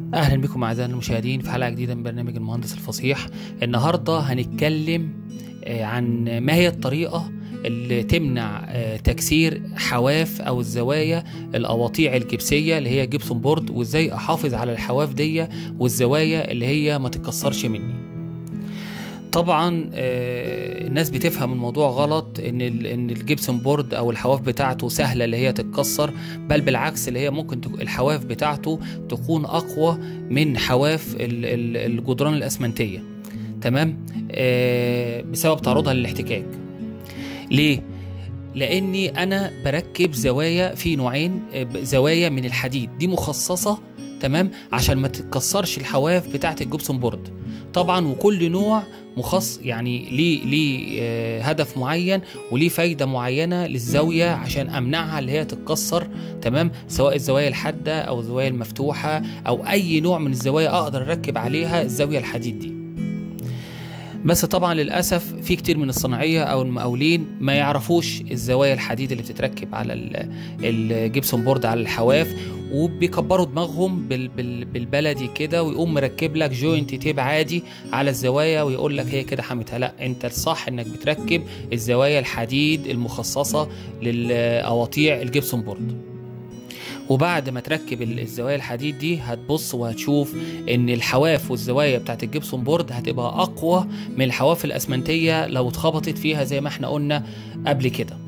اهلا بكم اعزائنا المشاهدين في حلقه جديده من برنامج المهندس الفصيح النهارده هنتكلم آه، عن ما هي الطريقه اللي تمنع آه، تكسير حواف او الزوايا القواطيع الجبسيه اللي هي جبسون بورد وازاي احافظ على الحواف دي والزوايا اللي هي ما تتكسرش مني طبعا آه، الناس بتفهم الموضوع غلط ان ال- ان الجبسون بورد او الحواف بتاعته سهله اللي هي تتكسر بل بالعكس اللي هي ممكن تك- الحواف بتاعته تكون اقوى من حواف ال- ال- الجدران الاسمنتيه تمام آه، بسبب تعرضها للاحتكاك ليه لاني انا بركب زوايا في نوعين آه، ب- زوايا من الحديد دي مخصصه تمام عشان ما تتكسرش الحواف بتاعه الجبسون بورد طبعا وكل نوع مخص يعني ليه ليه آه، هدف معين وليه فايده معينه للزاويه عشان امنعها اللي هي تتكسر تمام سواء الزوايا الحاده او الزوايا المفتوحه او اي نوع من الزوايا اقدر اركب عليها الزاويه الحديد دي بس طبعا للاسف في كتير من الصناعيه او المقاولين ما يعرفوش الزوايا الحديد اللي بتتركب على ال- الجبسون بورد على الحواف وبيكبروا دماغهم بال بال بالبلدي كده ويقوم مركب لك جوينت تيب عادي على الزوايا ويقول لك هي كده حمتها لا انت الصح انك بتركب الزوايا الحديد المخصصه للقواطيع الجبسون بورد وبعد ما تركب ال- الزوايا الحديد دي هتبص وهتشوف ان الحواف والزوايا بتاعت الجبسون بورد هتبقى اقوى من الحواف الاسمنتيه لو اتخبطت فيها زي ما احنا قلنا قبل كده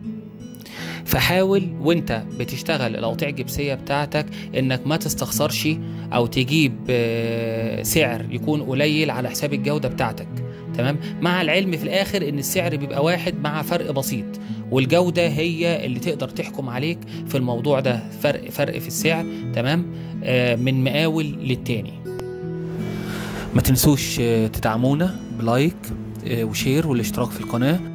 فحاول وانت بتشتغل القطيع الجبسيه بتاعتك انك ما تستخسرش او تجيب آه، سعر يكون قليل على حساب الجوده بتاعتك تمام مع العلم في الاخر ان السعر بيبقى واحد مع فرق بسيط والجوده هي اللي تقدر تحكم عليك في الموضوع ده فرق فرق في السعر تمام آه، من مقاول للتاني ما تنسوش آه، تدعمونا بلايك آه، وشير والاشتراك في القناه